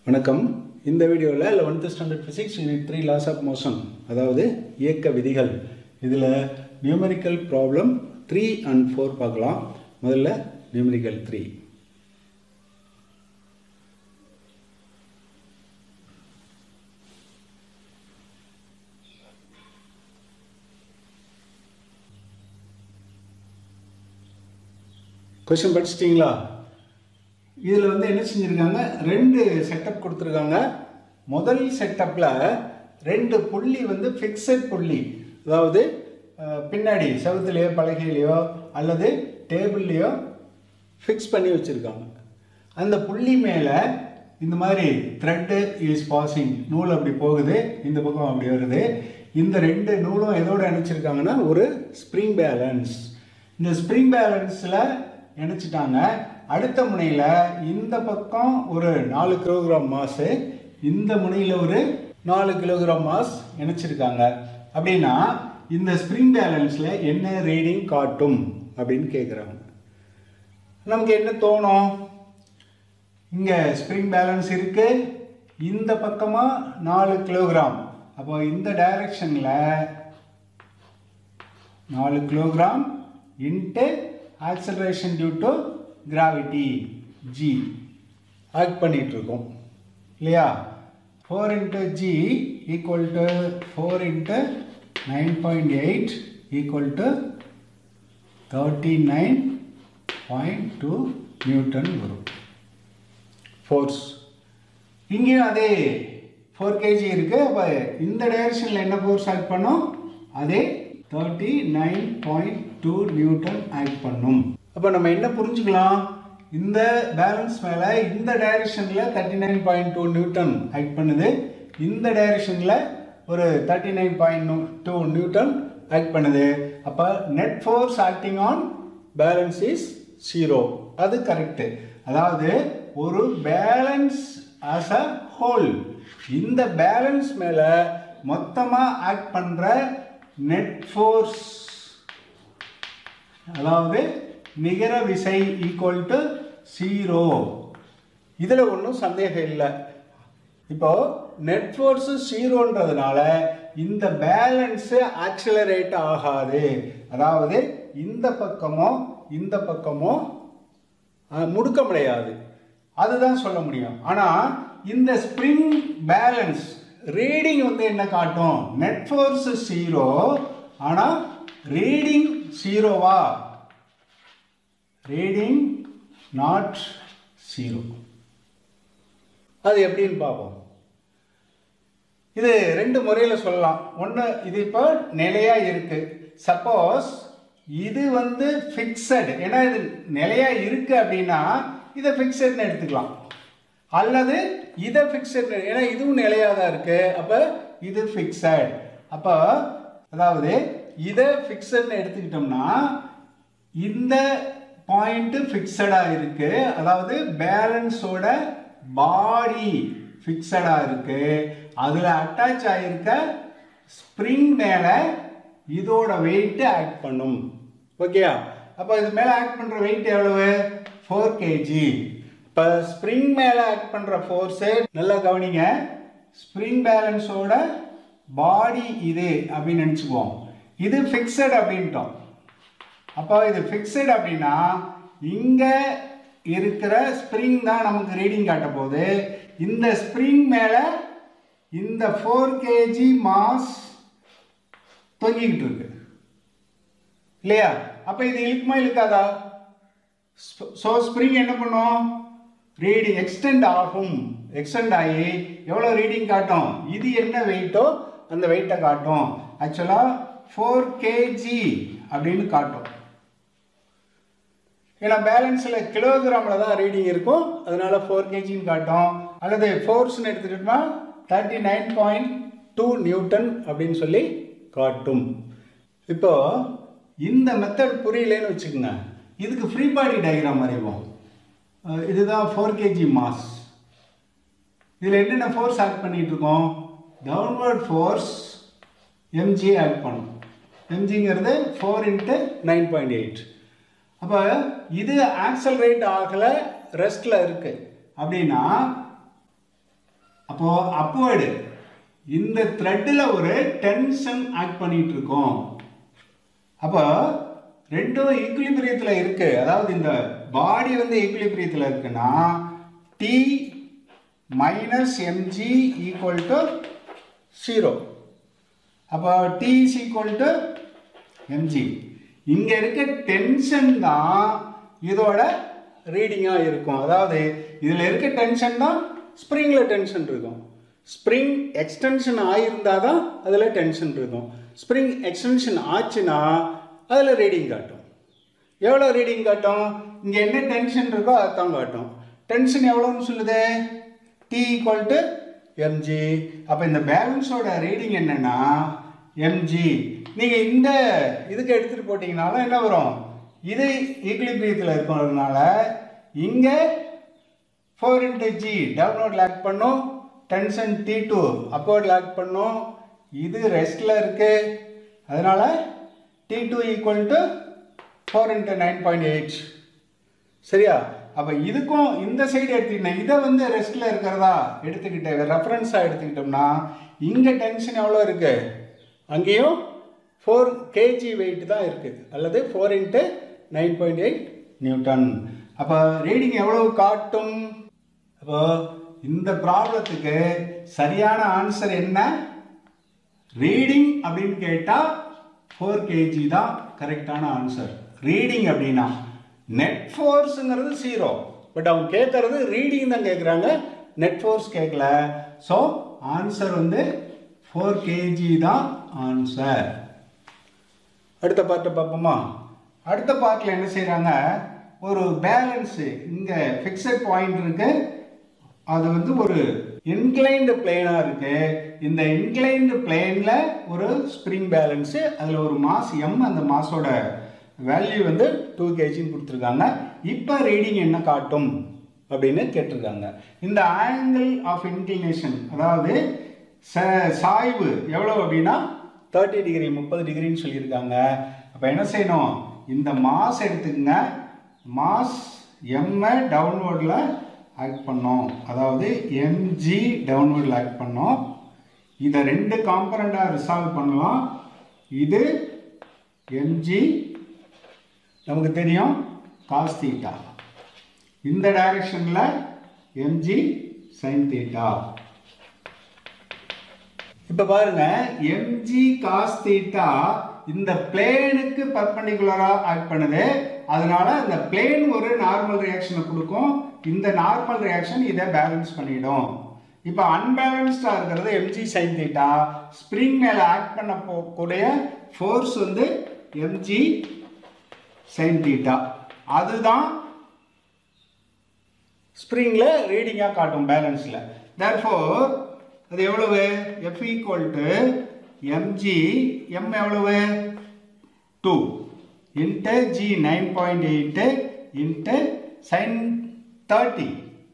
வணக்கம் இந்த வீடியோவில் eleventh standard physics unit three laws of motion அதாவது இயக்க விதிகள் இதில் numerical problem three and four பார்க்கலாம் முதல்ல நியூமெரிக்கல் த்ரீ கொஸ்டின் படிச்சிட்டிங்களா இதில் வந்து என்ன செஞ்சுருக்காங்க ரெண்டு செட்டப் கொடுத்துருக்காங்க முதல் செட்டப்பில் ரெண்டு புள்ளி வந்து ஃபிக்ஸட் புள்ளி அதாவது அஹ், பின்னாடி செவுத்துலேயோ பலகையிலையோ அல்லது டேபிள்லேயோ ஃபிக்ஸ் பண்ணி வச்சுருக்காங்க அந்த புள்ளி மேலே இந்த மாதிரி த்ரெட்டு இஸ் பாசிங் நூல் அப்படி போகுது இந்த பக்கம் அப்படி வருது இந்த ரெண்டு நூலும் எதோட இணைச்சிருக்காங்கன்னா ஒரு ஸ்ப்ரிங் பேலன்ஸ் இந்த ஸ்ப்ரிங் பேலன்ஸில் இணைச்சிட்டாங்க அடுத்த முனையில் இந்த பக்கம் ஒரு நாலு கிலோகிராம் மாசு இந்த முனையில் ஒரு நாலு கிலோகிராம் மாஸ் இணைச்சிருக்காங்க அப்படின்னா இந்த ஸ்ப்ரிங் பேலன்ஸில் என்ன ரீடிங் காட்டும் அப்படின்னு கேட்குறாங்க நமக்கு என்ன தோணும் இங்கே ஸ்ப்ரிங் பேலன்ஸ் இருக்கு இந்த பக்கமாக நாலு கிலோகிராம் அப்போ இந்த டைரக்ஷனில் நாலு kilogram into acceleration due to gravity G act பண்ணிட்டு இருக்கோம் இல்லையா four into G equal to four into nine point eight equal to thirty nine point two newton வரும் ஃபோர்ஸ் இங்கேயும் அதே ஃபோர் கேஜி இருக்கு அப்போ இந்த டைரக்ஷனில் என்ன ஃபோர்ஸ் ஆக்ட் பண்ணும் அதே thirty nine point two newton act பண்ணும் அப்போ நம்ம என்ன புரிஞ்சுக்கலாம் இந்த பேலன்ஸ் மேலே இந்த டைரக்ஷனில் thirty nine point two newton act பண்ணுது இந்த டைரக்ஷனில் ஒரு thirty nine point two newton act பண்ணுது அப்போ net force acting on balance is zero அது கரெக்டு அதாவது ஒரு பேலன்ஸ் ஆஸ் அ ஹோல் இந்த பேலன்ஸ் மேலே மொத்தமாக ஆக்ட் பண்ணுற நெட் ஃபோர்ஸ் அதாவது நிகர விசை ஈக்குவல் டு ஜீரோ இதில் ஒன்றும் சந்தேகம் இல்லை இப்போ நெட் ஃபோர்ஸ் ஜீரோன்றதுனால இந்த பேலன்ஸு ஆக்சிலரேட் ஆகாது அதாவது இந்த பக்கமோ இந்த பக்கமோ அஹ், முடுக்க முடியாது அதுதான் சொல்ல முடியும் ஆனால் இந்த ஸ்ப்ரிங் பேலன்ஸ் ரீடிங் வந்து என்ன காட்டும் நெட் ஃபோர்ஸ் ஜீரோ ஆனால் ரீடிங் ஜீரோவா ரீடிங் நாட் ஜீரோ அது எப்படின்னு பார்ப்போம் இது ரெண்டு முறையில் சொல்லலாம் ஒன்று இது இப்போ நிலையாக இருக்கு சப்போஸ் இது வந்து ஃபிக்ஸடு ஏன்னா இது நிலையாக இருக்கு அப்படின்னா இதை ஃபிக்ஸட்னு எடுத்துக்கலாம் அல்லது இதை ஃபிக்ஸட் ஏன்னா இதுவும் நிலையாக தான் இருக்கு அப்போ இது ஃபிக்ஸட் அப்போ அதாவது இதை ஃபிக்ஸட்னு எடுத்துக்கிட்டோம்னா இந்த பாயிண்ட் ஃபிக்ஸடாக இருக்கு அதாவது பேலன்ஸோட பாடி ஃபிக்ஸடாக இருக்கு அதில் அட்டாச் ஆகிருக்க ஸ்ப்ரிங் மேலே இதோட வெயிட் ஆக்ட் பண்ணும் ஓகேயா அப்போ இது மேலே ஆக்ட் பண்ணுற வெயிட் எவ்வளவு ஃபோர் கேஜி இப்போ ஸ்ப்ரிங் மேலே ஆக்ட் பண்ணுற ஃபோர்ஸு நல்லா கவனிங்க ஸ்ப்ரிங் பேலன்ஸோட பாடி இது அப்படின்னு நினச்சிக்குவோம் இது ஃபிக்ஸட் அப்படின்ட்டோம் அப்போ இது ஃபிக்ஸட் அப்படின்னா இங்கே இருக்கிற ஸ்ப்ரிங் தான் நமக்கு ரீடிங் காட்ட போகுது இந்த ஸ்ப்ரிங் மேலே இந்த ஃபோர் கேஜி மாஸ் தொங்கிக்கிட்டு இருக்கு இல்லையா அப்போ இது இழுக்குமா இழுக்காதா ஸோ ஸ்ப்ரிங் என்ன பண்ணும் ரீடிங் எக்ஸ்டெண்ட் ஆகும் எக்ஸ்டெண்ட் ஆகி எவ்வளோ ரீடிங் காட்டும் இது என்ன வெயிட்டோ அந்த வெயிட்டை காட்டும் ஆக்சுவலாக ஃபோர் கேஜி அப்படின்னு காட்டும் ஏன்னா பேலன்ஸில் கிலோகிராமில் தான் ரீடிங் இருக்கும் அதனால ஃபோர் கேஜின்னு காட்டும் அல்லது ஃபோர்ஸ்னு எடுத்துக்கிட்டோம்னா thirty nine point two newton அப்படின்னு சொல்லி காட்டும் இப்போ இந்த மெத்தட் புரியலன்னு வச்சுக்கோங்க இதுக்கு ஃப்ரீ பாடி டயக்ராம் வரைவோம் அஹ் இதுதான் ஃபோர் கேஜி மாஸ் இதில் என்னென்ன ஃபோர்ஸ் ஆக்ட் பண்ணிட்டு இருக்கோம் டவுன்வர்ட் ஃபோர்ஸ் எம்ஜி ஆக்ட் பண்ணும் எம்ஜிங்கிறது four into nine point eight அப்போ இது ஆக்சலரேட் ஆகலை ரெஸ்ட்டில் இருக்கு அப்படின்னா அப்போ அப்போர்டு இந்த த்ரெட்டில் ஒரு டென்ஷன் ஆக்ட் பண்ணிட்டு இருக்கோம் அப்போ ரெண்டும் ஈக்குலிபிரியத்தில் இருக்கு அதாவது இந்த பாடி வந்து ஈக்குலிபிரியத்தில் இருக்குன்னா T minus MG equal to zero அப்போ T is equal to MG இங்கே இருக்க டென்ஷன் தான் இதோட ரீடிங்காக இருக்கும் அதாவது இதில் இருக்க டென்ஷன் தான் ஸ்ப்ரிங்கில் டென்ஷன் இருக்கும் ஸ்ப்ரிங் எக்ஸ்டென்ஷன் ஆகியிருந்தால் தான் அதில் டென்ஷன் இருக்கும் ஸ்ப்ரிங் எக்ஸ்டென்ஷன் ஆச்சுன்னா அதில் ரீடிங் காட்டும் எவ்வளோ ரீடிங் காட்டும் இங்கே என்ன டென்ஷன் இருக்கோ அதுதான் காட்டும் டென்ஷன் எவ்வளோன்னு சொல்லுது டி ஈக்குவல் டு எம்ஜி அப்போ இந்த பேலன்ஸோட ரீடிங் என்னன்னா எம்ஜி நீங்கள் இந்த இதுக்கு எடுத்துகிட்டு போட்டிங்கனாலும் என்ன வரும் இது ஈக்குலிபிரியத்தில் இருக்கிறதுனால இங்கே ஃபோர் இன்ட்டு ஜி டவுன்லோட் லேக் பண்ணும் டென்ஷன் டி டூ அப்போர்ட் லேக் பண்ணும் இது ரெஸ்டில் இருக்கு அதனால T two equal to four into nine point eight சரியா அப்போ இதுக்கும் இந்த சைடு எடுத்துக்கிட்டேன் இதை வந்து ரெஸ்ட்டில் இருக்கிறதா எடுத்துக்கிட்டு ரெஃபரன்ஸாக எடுத்துக்கிட்டோம்னா இங்கே டென்ஷன் எவ்வளோ இருக்கு அங்கேயும் ஃபோர் கேஜி வெயிட் தான் இருக்குது அல்லது four into nine point eight newton அப்போ ரீடிங் எவ்வளவு காட்டும் அப்போ இந்த ப்ராப்ளத்துக்கு சரியான ஆன்சர் என்ன ரீடிங் அப்படின்னு கேட்டால் ஃபோர் கேஜி தான் கரெக்டான ஆன்சர் ரீடிங் அப்படின்னா நெட் ஃபோர்ஸுங்கிறது ஜீரோ பட் அவங்க கேட்கறது ரீடிங் தான் கேட்குறாங்க நெட் ஃபோர்ஸ் கேட்கல ஸோ ஆன்சர் வந்து ஃபோர் கேஜி தான் ஆன்சர் அடுத்த பார்ட்டை பார்ப்போமா அடுத்த பார்ட்டில் என்ன செய்கிறாங்க ஒரு பேலன்ஸு இங்கே ஃபிக்ஸட் பாயிண்ட் இருக்கு அது வந்து ஒரு இன்க்ளைன்டு பிளேனாக இருக்கு இந்த இன்க்ளைன்டு பிளேனில் ஒரு ஸ்ப்ரிங் பேலன்ஸு அதில் ஒரு மாஸ் எம் அந்த மாஸோட வேல்யூ வந்து டூ கேஜின்னு கொடுத்துருக்காங்க இப்போ ரீடிங் என்ன காட்டும் அப்படின்னு கேட்டிருக்காங்க இந்த ஆங்கிள் ஆஃப் இன்க்ளினேஷன் அதாவது ச சாய்வு எவ்வளோ அப்படின்னா தேர்ட்டி டிகிரி முப்பது டிகிரின்னு சொல்லியிருக்காங்க அப்போ என்ன செய்யணும் இந்த மாஸ் எடுத்துக்கங்க மாஸ் எம்ஐ டவுன்வோர்டில் ஆக்ட் பண்ணோம் அதாவது எம்ஜி டவுன்வோர்டில் ஆக்ட் பண்ணோம் இதை ரெண்டு காம்பனண்ட்டாக ரிசால்வ் பண்ணலாம் இது எம்ஜி நமக்கு தெரியும் காஸ் தீட்டா இந்த டைரக்ஷனில் எம்ஜி சைன் தீட்டா இப்போ பாருங்க எம்ஜி காஸ் தீட்டா இந்த பிளேனுக்கு பர்பண்டிகுலராக ஆக்ட் பண்ணுது அதனால இந்த பிளேன் ஒரு நார்மல் ரியாக்ஷனை கொடுக்கும் இந்த நார்மல் ரியாக்ஷன் இதை பேலன்ஸ் பண்ணிடும் இப்போ அன்பேலன்ஸ்டாக இருக்கிறது எம்ஜி சைன் தீட்டா ஸ்ப்ரிங் மேலே ஆக்ட் பண்ண போகக்கூடிய ஃபோர்ஸ் வந்து எம்ஜி சைன் தீட்டா அதுதான் ஸ்ப்ரிங்கில் ரீடிங்காக காட்டும் பேலன்ஸில் தேர்ஃபோர் அது எவ்வளவு F equal to mg m எவ்வளவு two into g nine point eight into sine thirty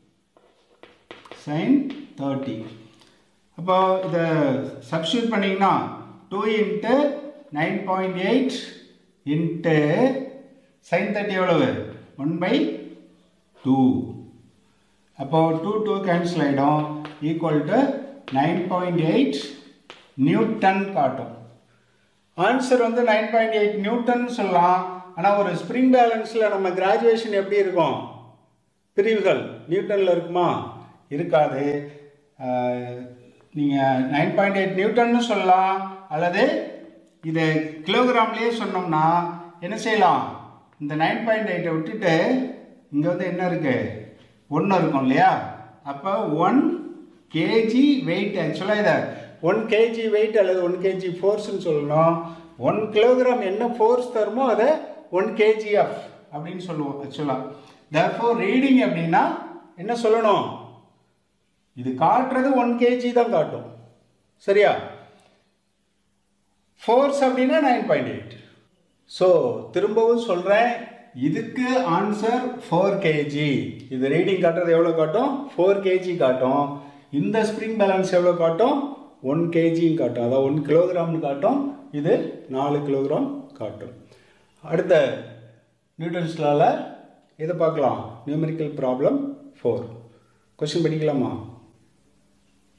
sine thirty அப்போ இதை சப்ஸ்டியூட் பண்ணிங்கன்னா two into nine point eight into sine thirty எவ்வளவு ஒன் பை டூ அப்போ டூ டூ கேன்சல் ஆகிடும் equal to nine point eight newton காட்டும் answer வந்து nine point eight newton சொல்லலாம் ஆனால் ஒரு ஸ்ப்ரிங் பேலன்ஸில் நம்ம கிராஜுவேஷன் எப்படி இருக்கும் பிரிவுகள் நியூட்டனில் இருக்குமா இருக்காது நீங்கள் நைன் பாயிண்ட் எயிட் நியூட்டன்னு சொல்லலாம் அல்லது இதை கிலோகிராம்லேயே சொன்னோம்னா என்ன செய்யலாம் இந்த நைன் பாயிண்ட் எயிட்டை விட்டுட்டு இங்கே வந்து என்ன இருக்குது ஒன்று இருக்கும் இல்லையா அப்போ ஒன் கேஜி வெயிட் ஆக்சுவலாக இதை ஒன் கேஜி வெயிட் அல்லது ஒன் கேஜி ஃபோர்ஸ்னு சொல்லணும் ஒன் கிலோகிராம் என்ன ஃபோர்ஸ் தருமோ அதை ஒன் கேஜி ஆஃப் அப்படின்னு சொல்லுவோம் ஆக்சுவலாக தேர்ஃபோர் ரீடிங் அப்படின்னா என்ன சொல்லணும் இது காட்டுறது ஒன் கேஜி தான் காட்டும் சரியா ஃபோர்ஸ் அப்படின்னா நைன் பாயிண்ட் எயிட் ஸோ திரும்பவும் சொல்கிறேன் இதுக்கு ஆன்சர் ஃபோர் கேஜி இது ரீடிங் காட்டுறது எவ்வளோ காட்டும் ஃபோர் கேஜி காட்டும் இந்த ஸ்ப்ரிங் பேலன்ஸ் எவ்வளோ காட்டும் ஒன் கேஜின்னு காட்டும் அதாவது ஒன் கிலோகிராம்னு காட்டும் இது நாலு கிலோகிராம் காட்டும் அடுத்த நியூட்டன்ஸ்லால இதை பார்க்கலாம் நியூமெரிக்கல் ப்ராப்ளம் ஃபோர் கொஸ்டின் படிக்கலாமா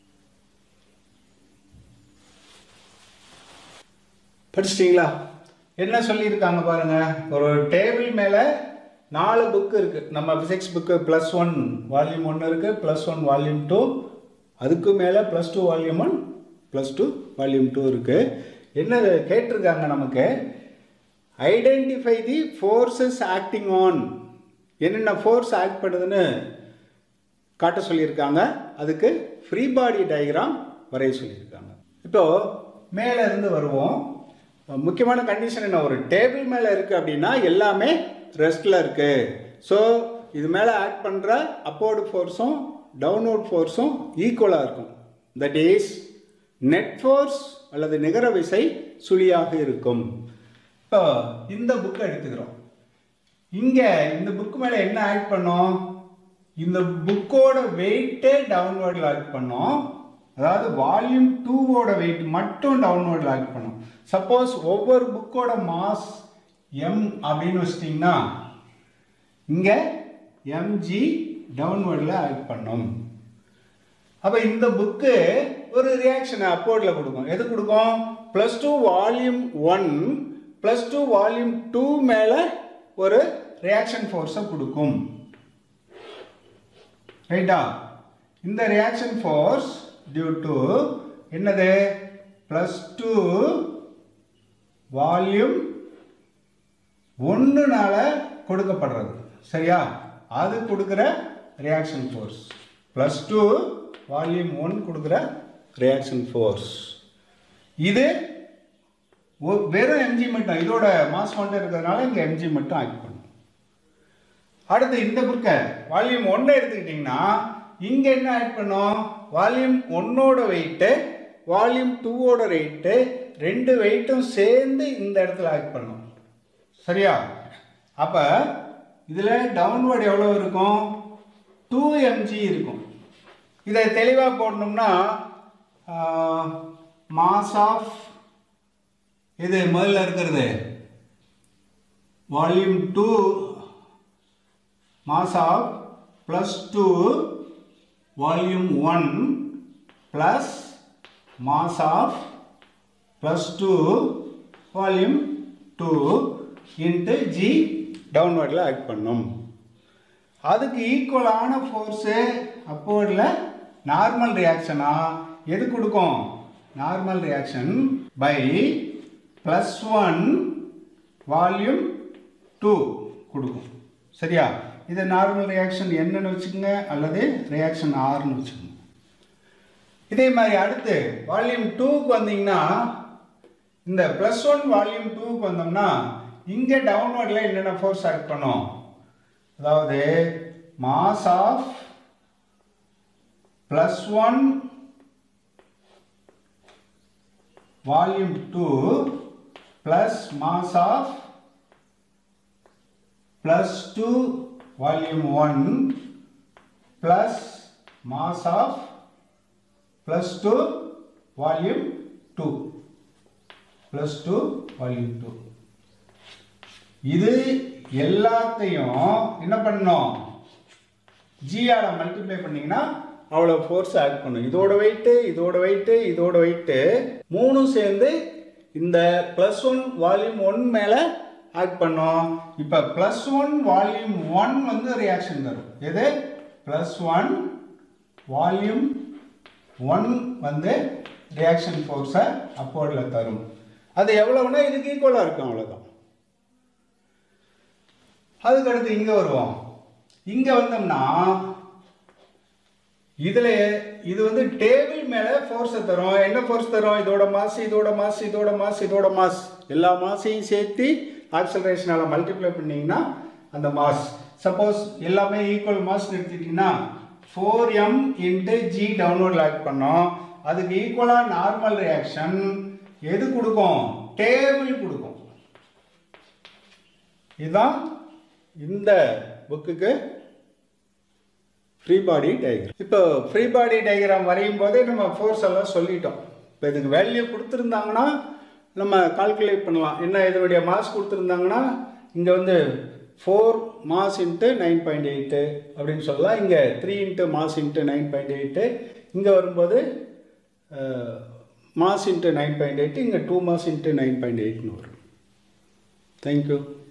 படிச்சிட்டிங்களா என்ன சொல்லியிருக்காங்க பாருங்க ஒரு டேபிள் மேலே நாலு புக்கு இருக்கு நம்ம physics book plus one volume ஒன்று இருக்கு ப்ளஸ் ஒன் வால்யூம் டூ அதுக்கு மேலே plus two volume one plus two volume two இருக்கு என்ன கேட்டிருக்காங்க நமக்கு identify the forces acting on என்னென்ன ஃபோர்ஸ் ஆக்ட் பண்ணுதுன்னு காட்ட சொல்லியிருக்காங்க அதுக்கு ஃப்ரீ பாடி டயக்ராம் வரைய சொல்லியிருக்காங்க இப்போ மேலே இருந்து வருவோம் முக்கியமான கண்டிஷன் என்ன ஒரு டேபிள் மேலே இருக்குது அப்படின்னா எல்லாமே ரெஸ்ட்டில் இருக்குது ஸோ இது மேலே ஆக்ட் பண்ணுற அப்போர்டு ஃபோர்ஸும் டவுன்வோர்ட் ஃபோர்ஸும் ஈக்குவலாக இருக்கும் தட் இஸ் நெட் ஃபோர்ஸ் அல்லது நிகர விசை சுழியாக இருக்கும் இப்போ இந்த புக்கை எடுத்துக்கிறோம் இங்கே இந்த புக் மேலே என்ன ஆக்ட் பண்ணோம் இந்த புக்கோட வெயிட்டே டவுன்வர்டில் ஆக்ட் பண்ணோம் அதாவது வால்யூம் டூவோட வெயிட் மட்டும் டவுன்வர்டில் ஆக்ட் பண்ணும் சப்போஸ் ஒவ்வொரு புக்கோட மாஸ் எம் அப்படின்னு வச்சிட்டிங்கன்னா இங்கே எம்ஜி டவுன்வர்டில் ஆக்ட் பண்ணும் அப்போ இந்த புக்கு ஒரு ரியாக்ஷனை அப்போர்டில் கொடுக்கும் எது கொடுக்கும் plus two volume one plus two volume two மேலே ஒரு ரியாக்ஷன் ஃபோர்ஸை கொடுக்கும் ரைட்டா இந்த ரியாக்ஷன் ஃபோர்ஸ் டியூ டு என்னது ப்ளஸ் டூ வால்யூம் ஒன்றுனால கொடுக்கப்படுறது சரியா அது கொடுக்குற reaction force plus two volume one கொடுக்குற ரியாக்ஷன் ஃபோர்ஸ் இது ஒ- வெறும் எம்ஜி மட்டும் இதோட மாஸ் மட்டும் இருக்கிறதுனால இங்கே எம்ஜி மட்டும் ஆக்ட் பண்ணும் அடுத்து இந்த புக்கை வால்யூம் ஒன்றை எடுத்துக்கிட்டிங்கன்னா இங்கே என்ன ஆட் பண்ணோம் வால்யூம் ஒன்னோட வெயிட்டு வால்யூம் டூவோட வெயிட்டு ரெண்டு வெயிட்டும் சேர்ந்து இந்த இடத்துல ஆட் பண்ணும் சரியா அப்போ இதில் டவுன்வர்ட் எவ்வளோ இருக்கும் டூ எம்ஜி இருக்கும் இதை தெளிவாக போடணும்னா மாஸ் ஆஃப் இது முதல்ல இருக்கிறது volume two mass of plus 2 volume 1 plus mass of plus 2 volume 2 into g downwardல ஆக்ட் பண்ணும் அதுக்கு ஈக்குவலான ஃபோர்ஸு அப்போர்டில் நார்மல் ரியாக்ஷனா எது கொடுக்கும் normal reaction by plus one volume two கொடுக்கும் சரியா இது நார்மல் ரியாக்ஷன் என்னன்னு வச்சுக்கோங்க அல்லது ரியாக்ஷன் ஆர்னு வச்சுக்கோங்க இதே மாதிரி அடுத்து வால்யூம் டூக்கு வந்தீங்கன்னா இந்த ப்ளஸ் ஒன் வால்யூம் டூக்கு வந்தோம்னா இங்கே டவுன்வர்டில் என்னென்ன ஃபோர்ஸ் ஆக்ட் பண்ணும் அதாவது mass of plus one volume two plus mass of plus 2 volume 1 plus mass of plus 2 volume 2 plus 2 volume 2 இது எல்லாத்தையும் என்ன பண்ணணும் ஜியால மல்டிப்ளை பண்ணீங்கன்னா அவ்வளோ ஃபோர்ஸ் ஆட் பண்ணும் இதோட வெயிட்டு இதோட வெயிட்டு இதோட வெயிட்டு மூணும் சேர்ந்து இந்த ப்ளஸ் ஒன் வால்யூம் ஒன் மேலே ஆக்ட் பண்ணோம் இப்போ ப்ளஸ் ஒன் வால்யூம் ஒன் வந்து ரியாக்ஷன் தரும் எது ப்ளஸ் ஒன் வால்யூம் ஒன் வந்து ரியாக்ஷன் ஃபோர்ஸை அப்போர்டில் தரும் அது எவ்வளவுனா இதுக்கு ஈக்குவலாக இருக்கும் அவ்வளோதான் அதுக்கு அடுத்து இங்கே வருவோம் இங்கே வந்தோம்னா இதில் இது வந்து டேபிள் மேலே ஃபோர்ஸை தரும் என்ன ஃபோர்ஸ் தரும் இதோட மாஸ் இதோட மாஸ் இதோட மாஸ் இதோட மாஸ் எல்லா மாஸையும் சேர்த்து ஆக்சலரேஷனால் மல்டிப்ளை பண்ணீங்கன்னா அந்த மாஸ் சப்போஸ் எல்லாமே ஈக்குவல் மாஸ் எடுத்துக்கிட்டிங்கன்னா four m into g downward act பண்ணோம் அதுக்கு ஈக்குவலாக நார்மல் ரியாக்ஷன் எது கொடுக்கும் டேபிள் கொடுக்கும் இதுதான் இந்த புக்குக்கு ஃப்ரீ பாடி டயக்ராம் இப்போ ஃப்ரீ பாடி டயக்ராம் வரையும் போதே நம்ம ஃபோர்ஸ் எல்லாம் சொல்லிட்டோம் இப்போ இதுக்கு வேல்யூ கொடுத்துருந்தாங்கன்னா நம்ம கால்குலேட் பண்ணலாம் என்ன இதனுடைய மாஸ் கொடுத்துருந்தாங்கன்னா இங்கே வந்து four mass into nine point eight அப்படின்னு சொல்லலாம் இங்கே three into mass into nine point eight இங்கே வரும்போது mass into nine point eight இங்கே two mass into nine point எயிட்னு வரும் தேங்க்யூ